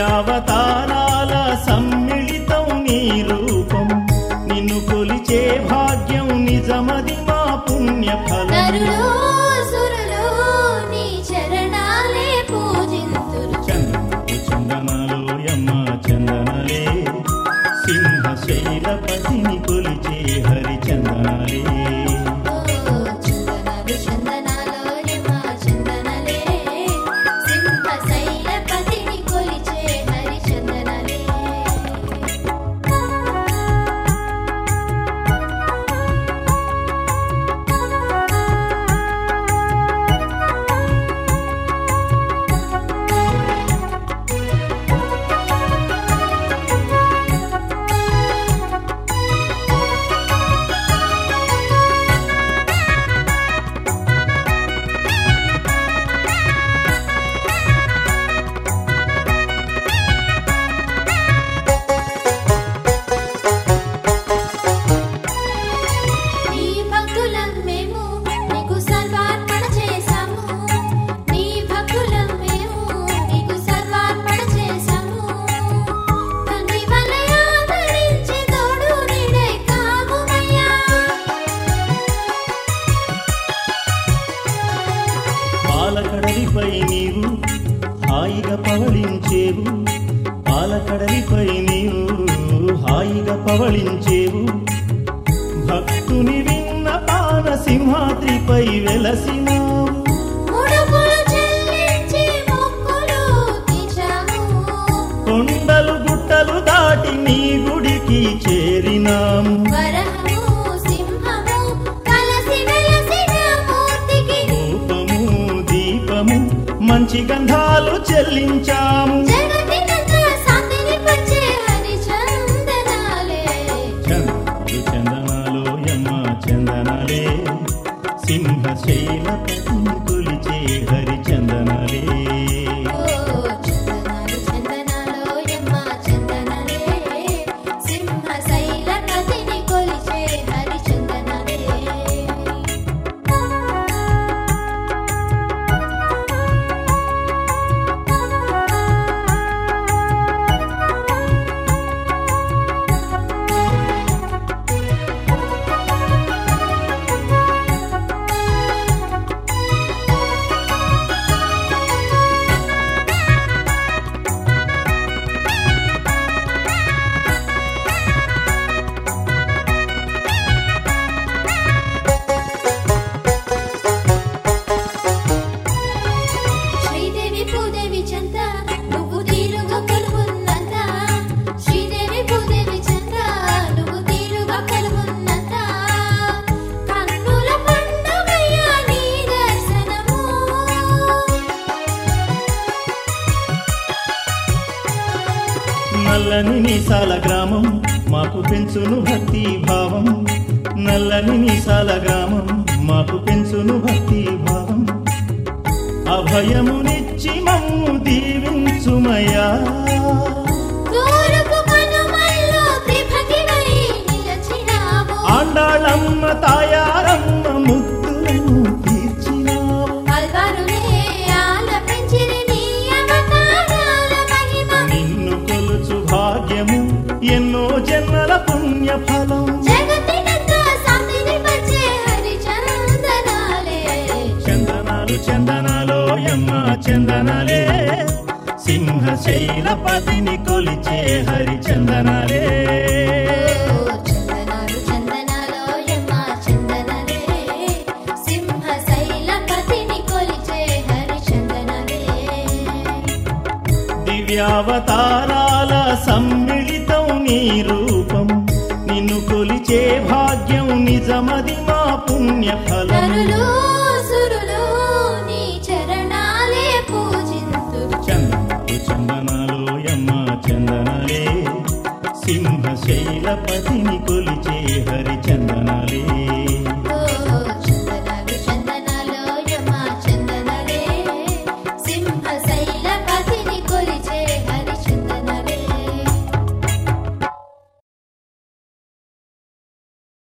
దివ్యావతారాల సమ్మిళితం నీ రూపం నిన్ను కొలిచే భాగ్యం నిజమది మా పుణ్య ఫలం నరులో సురులో నీ చరణాలే పూజింతురు చందనలు చందనాలు యమ్మ చందనలే సింహ శైలపతిని కొలిచే హరి చందనాలే ఓ చందనాలు చందనాలో యమా చందనలే సింహ శైలపతిని కొలిచే హరి చందనలే నీ భక్తులం మేము నీకు సర్వార్పణ చేశాము నీ భక్తులం మేము నీకు సర్వార్పణ చేశాము తండ్రి వలె ఆదరించి తోడు నీడై కావుమయ్యా పాలకడలిపై నీవు హాయిగా పవళించేవు పాలకడలిపై నీవు హాయిగా పవళించేవు భక్తుని విన్న పాన సింహాద్రిపై వెలసినావు ముడుపులు చెల్లించి మొక్కులు తీర్చాము కొండలు గుట్టలు దాటి నీ గుడికి చేరినాము వరహము సింహము కలసి వెలసిన మూర్తికి రూపము దీపము మంచి గంధాలు చెల్లించాము జగతినంతా శాంతిని పంచే హరి చందనాలే చందనాలు చందనాలు యమ్మ చందనాలే సింహ శైలపతిని కొలిచే హరి చందనాలే ఓ చందనాలు చందనాలో యమ్మ చందనలే సింహ శైలపతిని కొలిచే హరి చందనలే శ్రీదేవి భూదేవి చంద్ర నువ్వు తీరుగా కొలువున్నంత శ్రీదేవి భూదేవి చంద్ర నువ్వు తీరుగా కొలువున్నంత కన్నుల పండుగయ్యా నీ దర్శనము నల్లని నీసాల గ్రామం మాకు పెంచును భక్తి భావం నల్లని నీసాల గ్రామం మాకు పెంచును భక్తి భావం అభయమునిచ్చి మమ్ము దీవించుమయ్యా తూర్పు కనుమల్లో త్రిభగివై నిలచినావు ఆండాళమ్మ తాయారమ్మ ముద్దులను తీర్చినావు కల్వరులే ఆలపించిరి నీ అవతారాల మహిమ నిన్ను కొలుచు భాగ్యము ఎన్నో జన్మల పుణ్య ఫలం జగతినంతా శాంతిని పంచే హరి చందనాలే చందనాలు చందనాలో యమ్మ చందనాలే సింహ శైలపతిని కొలిచే హరి చందనాలే ఓ చందనాలు చందనాలో యమ్మ చందనలే సింహ శైలపతిని కొలిచే హరి చందనలే దివ్యావతారాల సమ్మిళితం నీ రూపం నిన్ను కొలిచే భాగ్యం నిజమది మా పుణ్య ఫలం నరులు సురులు నీ చరణాలే పూజింతురు చందనాలు చందనాలు యమ్మ చందనాలే సింహ శైలపతిని కొలిచే హరి చందనాలే